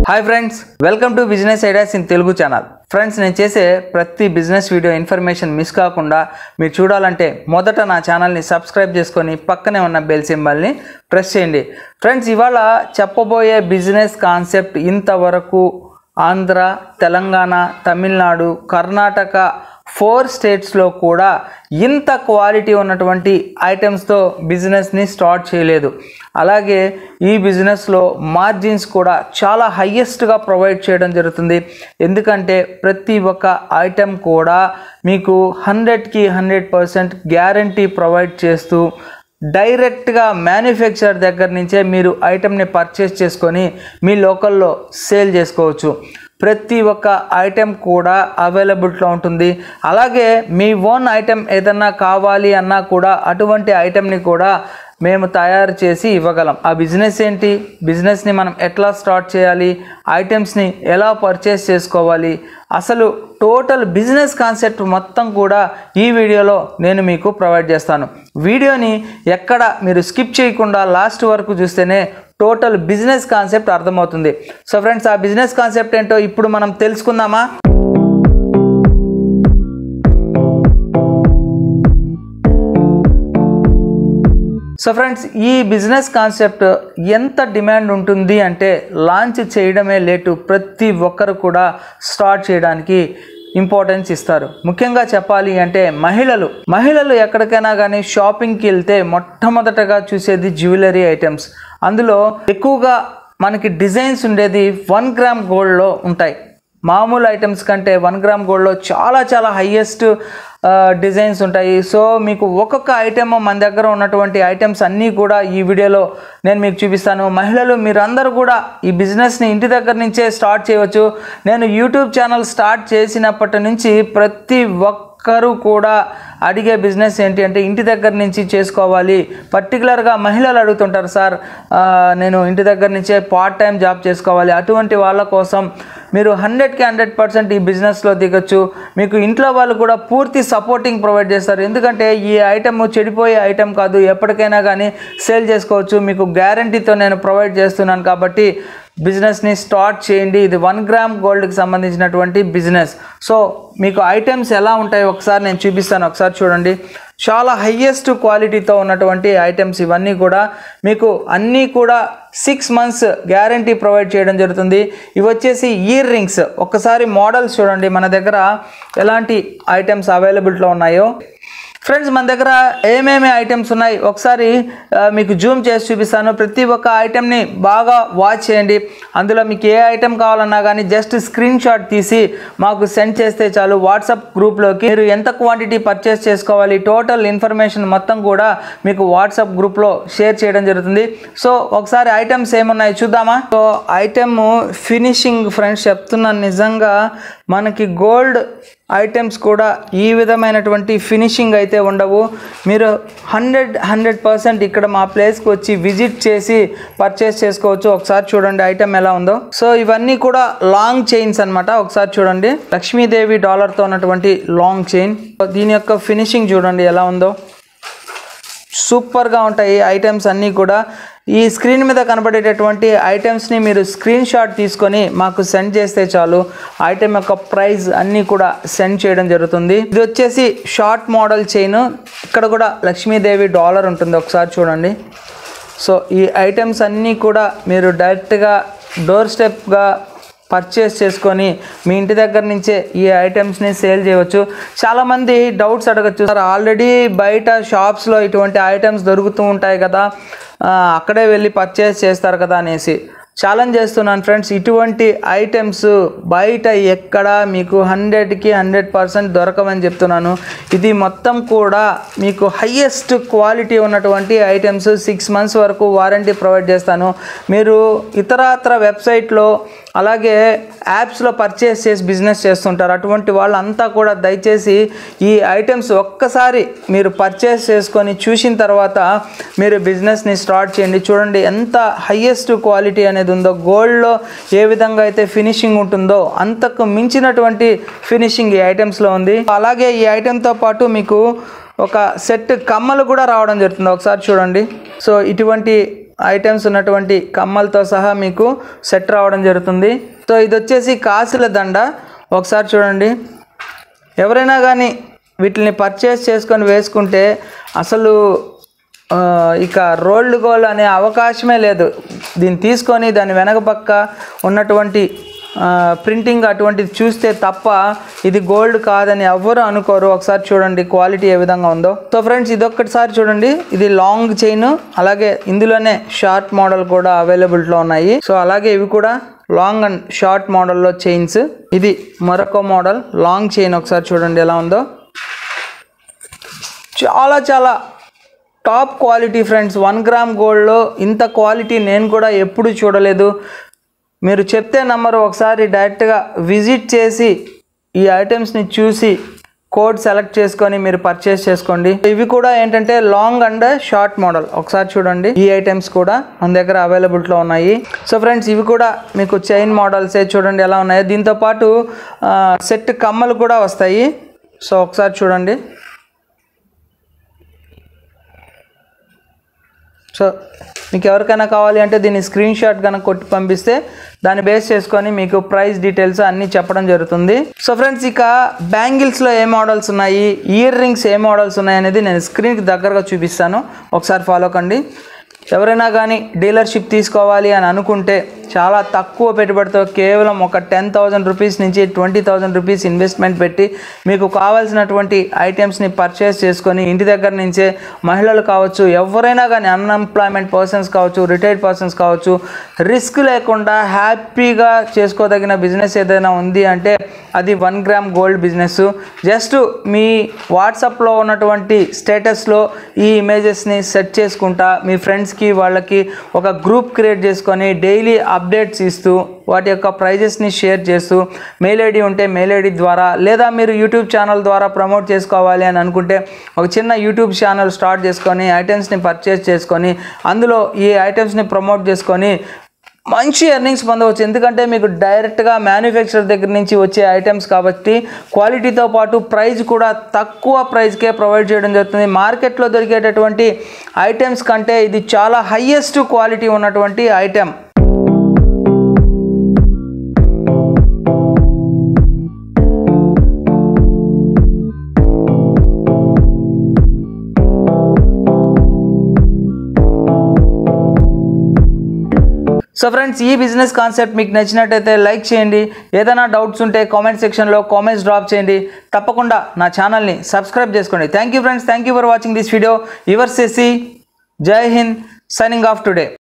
hi friends welcome to business ideas in Telugu channel friends నేను చేసే ప్రతి బిజినెస్ వీడియో ఇన్ఫర్మేషన్ మిస్ కాకుండా మీరు చూడాలంటే మొదట నా ఛానల్ని సబ్స్క్రైబ్ చేసుకొని పక్కనే ఉన్న బెల్ సింబల్ని ప్రెస్ చేయండి ఫ్రెండ్స్ ఇవాళ చెప్పబోయే బిజినెస్ కాన్సెప్ట్ ఇంతవరకు ఆంధ్ర తెలంగాణ తమిళనాడు కర్ణాటక ఫోర్ స్టేట్స్లో కూడా ఇంత క్వాలిటీ ఉన్నటువంటి ఐటమ్స్తో బిజినెస్ని స్టార్ట్ చేయలేదు అలాగే ఈ బిజినెస్లో మార్జిన్స్ కూడా చాలా హయ్యెస్ట్గా ప్రొవైడ్ చేయడం జరుగుతుంది ఎందుకంటే ప్రతి ఒక్క ఐటెం కూడా మీకు హండ్రెడ్కి హండ్రెడ్ పర్సెంట్ గ్యారంటీ ప్రొవైడ్ చేస్తూ డైరెక్ట్గా మ్యానుఫ్యాక్చర్ దగ్గర నుంచే మీరు ఐటెంని పర్చేస్ చేసుకొని మీ లోకల్లో సేల్ చేసుకోవచ్చు ప్రతి ఒక్క ఐటెం కూడా అవైలబిలిటీలో ఉంటుంది అలాగే మీ ఓన్ ఐటెం ఏదన్నా కావాలి అన్నా కూడా అటువంటి ఐటెంని కూడా మేము తయారు చేసి ఇవ్వగలం ఆ బిజినెస్ ఏంటి బిజినెస్ని మనం ఎట్లా స్టార్ట్ చేయాలి ఐటమ్స్ని ఎలా పర్చేస్ చేసుకోవాలి అసలు టోటల్ బిజినెస్ కాన్సెప్ట్ మొత్తం కూడా ఈ వీడియోలో నేను మీకు ప్రొవైడ్ చేస్తాను వీడియోని ఎక్కడ మీరు స్కిప్ చేయకుండా లాస్ట్ వరకు చూస్తేనే టోటల్ బిజినెస్ కాన్సెప్ట్ అర్థమవుతుంది సో ఫ్రెండ్స్ ఆ బిజినెస్ కాన్సెప్ట్ ఏంటో ఇప్పుడు మనం తెలుసుకుందామా సో ఫ్రెండ్స్ ఈ బిజినెస్ కాన్సెప్ట్ ఎంత డిమాండ్ ఉంటుంది అంటే లాంచ్ చేయడమే లేటు ప్రతి ఒక్కరు కూడా స్టార్ట్ చేయడానికి ఇంపార్టెన్స్ ఇస్తారు ముఖ్యంగా చెప్పాలి అంటే మహిళలు మహిళలు ఎక్కడికైనా కానీ షాపింగ్కి వెళ్తే మొట్టమొదటగా చూసేది జ్యువెలరీ ఐటమ్స్ అందులో ఎక్కువగా మనకి డిజైన్స్ ఉండేది వన్ గ్రామ్ గోల్డ్లో ఉంటాయి మామూలు ఐటమ్స్ కంటే వన్ గ్రామ్ గోల్డ్లో చాలా చాలా హయ్యెస్ట్ డిజైన్స్ ఉంటాయి సో మీకు ఒక్కొక్క ఐటెమ్ మన దగ్గర ఉన్నటువంటి ఐటమ్స్ అన్నీ కూడా ఈ వీడియోలో నేను మీకు చూపిస్తాను మహిళలు మీరందరూ కూడా ఈ బిజినెస్ని ఇంటి దగ్గర నుంచే స్టార్ట్ చేయవచ్చు నేను యూట్యూబ్ ఛానల్ స్టార్ట్ చేసినప్పటి నుంచి ప్రతి ఒక్క ఒక్కరు కూడా అడిగే బిజినెస్ ఏంటి అంటే ఇంటి దగ్గర నుంచి చేసుకోవాలి పర్టికులర్గా మహిళలు అడుగుతుంటారు సార్ ఆ, నేను ఇంటి దగ్గర నుంచే పార్ట్ టైం జాబ్ చేసుకోవాలి అటువంటి వాళ్ళ కోసం మీరు హండ్రెడ్కి హండ్రెడ్ పర్సెంట్ ఈ బిజినెస్లో దిగొచ్చు మీకు ఇంట్లో వాళ్ళు కూడా పూర్తి సపోర్టింగ్ ప్రొవైడ్ చేస్తారు ఎందుకంటే ఈ ఐటమ్ చెడిపోయే ఐటమ్ కాదు ఎప్పటికైనా కానీ సేల్ చేసుకోవచ్చు మీకు గ్యారంటీతో నేను ప్రొవైడ్ చేస్తున్నాను కాబట్టి బిజినెస్ని స్టార్ట్ చేయండి ఇది వన్ గ్రామ్ గోల్డ్కి సంబంధించినటువంటి బిజినెస్ సో మీకు ఐటమ్స్ ఎలా ఉంటాయో ఒకసారి నేను చూపిస్తాను ఒకసారి చూడండి చాలా హయ్యెస్ట్ క్వాలిటీతో ఉన్నటువంటి ఐటమ్స్ ఇవన్నీ కూడా మీకు అన్నీ కూడా సిక్స్ మంత్స్ గ్యారంటీ ప్రొవైడ్ చేయడం జరుగుతుంది ఇవి వచ్చేసి ఇయర్ రింగ్స్ ఒక్కసారి మోడల్స్ చూడండి మన దగ్గర ఎలాంటి ఐటమ్స్ అవైలబిలిటీలో ఉన్నాయో ఫ్రెండ్స్ మన దగ్గర ఏమేమి ఐటమ్స్ ఉన్నాయి ఒకసారి ఆ, మీకు జూమ్ చేసి చూపిస్తాను ప్రతి ఒక్క ఐటెంని బాగా వాచ్ చేయండి అందులో మీకు ఏ ఐటెం కావాలన్నా కానీ జస్ట్ స్క్రీన్ షాట్ తీసి మాకు సెండ్ చేస్తే చాలు వాట్సాప్ గ్రూప్లోకి మీరు ఎంత క్వాంటిటీ పర్చేస్ చేసుకోవాలి టోటల్ ఇన్ఫర్మేషన్ మొత్తం కూడా మీకు వాట్సాప్ గ్రూప్లో షేర్ చేయడం జరుగుతుంది సో ఒకసారి ఐటమ్స్ ఏమున్నాయి చూద్దామా సో ఐటమ్ ఫినిషింగ్ ఫ్రెండ్స్ చెప్తున్నాను నిజంగా మనకి గోల్డ్ ఐటమ్స్ కూడా ఈ విధమైనటువంటి ఫినిషింగ్ అయితే ఉండవు మీరు హండ్రెడ్ హండ్రెడ్ పర్సెంట్ ఇక్కడ మా ప్లేస్కి వచ్చి విజిట్ చేసి పర్చేస్ చేసుకోవచ్చు ఒకసారి చూడండి ఐటమ్ ఎలా ఉందో సో ఇవన్నీ కూడా లాంగ్ చైన్స్ అన్నమాట ఒకసారి చూడండి లక్ష్మీదేవి డాలర్తో ఉన్నటువంటి లాంగ్ చైన్ దీని యొక్క ఫినిషింగ్ చూడండి ఎలా ఉందో సూపర్గా ఉంటాయి ఐటమ్స్ అన్నీ కూడా ఈ స్క్రీన్ మీద కనబడేటటువంటి ఐటమ్స్ని మీరు స్క్రీన్ షాట్ తీసుకొని మాకు సెండ్ చేస్తే చాలు ఐటమ్ యొక్క ప్రైస్ అన్నీ కూడా సెండ్ చేయడం జరుగుతుంది ఇది వచ్చేసి షార్ట్ మోడల్ చైన్ ఇక్కడ కూడా లక్ష్మీదేవి డాలర్ ఉంటుంది ఒకసారి చూడండి సో ఈ ఐటమ్స్ అన్నీ కూడా మీరు డైరెక్ట్గా డోర్ స్టెప్గా పర్చేస్ చేసుకొని మీ ఇంటి దగ్గర నుంచే ఈ ఐటమ్స్ని సేల్ చేయవచ్చు చాలామంది డౌట్స్ అడగచ్చు సార్ ఆల్రెడీ బయట షాప్స్లో ఇటువంటి ఐటమ్స్ దొరుకుతూ ఉంటాయి కదా ఆ, అక్కడే వెళ్ళి పర్చేస్ చేస్తారు కదా అనేసి ఛాలెంజ్ చేస్తున్నాను ఫ్రెండ్స్ ఇటువంటి ఐటమ్స్ బయట ఎక్కడ మీకు హండ్రెడ్కి హండ్రెడ్ పర్సెంట్ దొరకవని చెప్తున్నాను ఇది మొత్తం కూడా మీకు హయ్యెస్ట్ క్వాలిటీ ఉన్నటువంటి ఐటమ్స్ సిక్స్ మంత్స్ వరకు వారంటీ ప్రొవైడ్ చేస్తాను మీరు ఇతరత్ర వెబ్సైట్లో అలాగే యాప్స్లో పర్చేస్ చేసి బిజినెస్ చేస్తుంటారు అటువంటి వాళ్ళంతా కూడా దయచేసి ఈ ఐటమ్స్ ఒక్కసారి మీరు పర్చేస్ చేసుకొని చూసిన తర్వాత మీరు బిజినెస్ని స్టార్ట్ చేయండి చూడండి ఎంత హయ్యెస్ట్ క్వాలిటీ అనేది ఉందో గోల్డ్లో ఏ విధంగా అయితే ఫినిషింగ్ ఉంటుందో అంతకు మించినటువంటి ఫినిషింగ్ ఈ ఐటమ్స్లో ఉంది అలాగే ఈ ఐటెంతో పాటు మీకు ఒక సెట్ కమ్మలు కూడా రావడం జరుగుతుంది ఒకసారి చూడండి సో ఇటువంటి ఐటమ్స్ ఉన్నటువంటి కమ్మలతో సహా మీకు సెట్ రావడం జరుగుతుంది సో ఇది వచ్చేసి కాసుల దండ ఒకసారి చూడండి ఎవరైనా కానీ వీటిని పర్చేస్ చేసుకొని వేసుకుంటే అసలు ఆ, ఇక రోల్డ్ గోల్డ్ అనే అవకాశమే లేదు దీన్ని తీసుకొని దాని వెనక పక్క ఉన్నటువంటి ప్రింటింగ్ అటువంటిది చూస్తే తప్ప ఇది గోల్డ్ కాదని ఎవ్వరు అనుకోరు ఒకసారి చూడండి క్వాలిటీ ఏ విధంగా ఉందో సో ఫ్రెండ్స్ ఇది ఒక్కటిసారి చూడండి ఇది లాంగ్ చైన్ అలాగే ఇందులోనే షార్ట్ మోడల్ కూడా అవైలబిలిటీలో ఉన్నాయి సో అలాగే ఇవి కూడా లాంగ్ అండ్ షార్ట్ మోడల్లో చైన్స్ ఇది మరొక మోడల్ లాంగ్ చైన్ ఒకసారి చూడండి ఎలా ఉందో చాలా చాలా top quality friends one gram గోల్డ్లో ఇంత క్వాలిటీ నేను కూడా ఎప్పుడు చూడలేదు మీరు చెప్తే నమ్మరు ఒకసారి డైరెక్ట్గా విజిట్ చేసి ఈ ఐటమ్స్ని చూసి కోడ్ సెలెక్ట్ చేసుకొని మీరు పర్చేస్ చేసుకోండి ఇవి కూడా ఏంటంటే లాంగ్ అండ్ షార్ట్ మోడల్ ఒకసారి చూడండి ఈ ఐటమ్స్ కూడా మన దగ్గర అవైలబిలిటీలో ఉన్నాయి సో ఫ్రెండ్స్ ఇవి కూడా మీకు చైన్ మోడల్సే చూడండి ఎలా ఉన్నాయో దీంతో పాటు సెట్ కమ్మలు కూడా వస్తాయి సో ఒకసారి చూడండి సో మీకు ఎవరికైనా కావాలి అంటే దీన్ని స్క్రీన్ షాట్ కనుక కొట్టి పంపిస్తే దాన్ని బేస్ చేసుకొని మీకు ప్రైస్ డీటెయిల్స్ అన్నీ చెప్పడం జరుగుతుంది సో ఫ్రెండ్స్ ఇక బ్యాంగిల్స్లో ఏ మోడల్స్ ఉన్నాయి ఇయర్ రింగ్స్ ఏ మోడల్స్ ఉన్నాయి అనేది నేను స్క్రీన్కి దగ్గరగా చూపిస్తాను ఒకసారి ఫాలో కండి ఎవరైనా కానీ డీలర్షిప్ తీసుకోవాలి అని అనుకుంటే చాలా తక్కువ పెట్టుబడితో కేవలం ఒక టెన్ థౌజండ్ రూపీస్ నుంచి ట్వంటీ థౌజండ్ రూపీస్ ఇన్వెస్ట్మెంట్ పెట్టి మీకు కావాల్సినటువంటి ఐటమ్స్ని పర్చేస్ చేసుకొని ఇంటి దగ్గర నుంచే మహిళలు కావచ్చు ఎవరైనా కానీ అన్ఎంప్లాయ్మెంట్ పర్సన్స్ కావచ్చు రిటైర్డ్ పర్సన్స్ కావచ్చు రిస్క్ లేకుండా హ్యాపీగా చేసుకోదగిన బిజినెస్ ఏదైనా ఉంది అంటే అది one gram gold business just మీ వాట్సాప్లో ఉన్నటువంటి స్టేటస్లో ఈ ఇమేజెస్ని సెట్ చేసుకుంటా మీ ఫ్రెండ్స్కి వాళ్ళకి ఒక గ్రూప్ క్రియేట్ చేసుకొని డైలీ అప్డేట్స్ ఇస్తూ వాటి యొక్క ప్రైజెస్ని షేర్ చేస్తూ మెయిల్ ఐడి ఉంటే మెయిల్ ఐడి ద్వారా లేదా మీరు యూట్యూబ్ ఛానల్ ద్వారా ప్రమోట్ చేసుకోవాలి అని అనుకుంటే ఒక చిన్న యూట్యూబ్ ఛానల్ స్టార్ట్ చేసుకొని ఐటమ్స్ని పర్చేస్ చేసుకొని అందులో ఈ ఐటమ్స్ని ప్రమోట్ చేసుకొని మంచి ఎర్నింగ్స్ పొందవచ్చు ఎందుకంటే మీకు డైరెక్ట్గా మ్యానుఫ్యాక్చరర్ దగ్గర నుంచి వచ్చే ఐటమ్స్ కాబట్టి క్వాలిటీతో పాటు ప్రైస్ కూడా తక్కువ ప్రైస్కే ప్రొవైడ్ చేయడం జరుగుతుంది మార్కెట్లో దొరికేటటువంటి ఐటమ్స్ కంటే ఇది చాలా హయ్యెస్ట్ క్వాలిటీ ఉన్నటువంటి ఐటెం సో ఫ్రెండ్స్ ఈ బిజినెస్ కాన్సెప్ట్ మీకు నచ్చినట్టయితే లైక్ చేయండి ఏదైనా డౌట్స్ ఉంటే కామెంట్ సెక్షన్లో కామెంట్స్ డ్రాప్ చేయండి తప్పకుండా నా ఛానల్ని సబ్స్క్రైబ్ చేసుకోండి thank you friends thank you for watching this video your సెసి జై హింద్ సైనింగ్ ఆఫ్ టుడే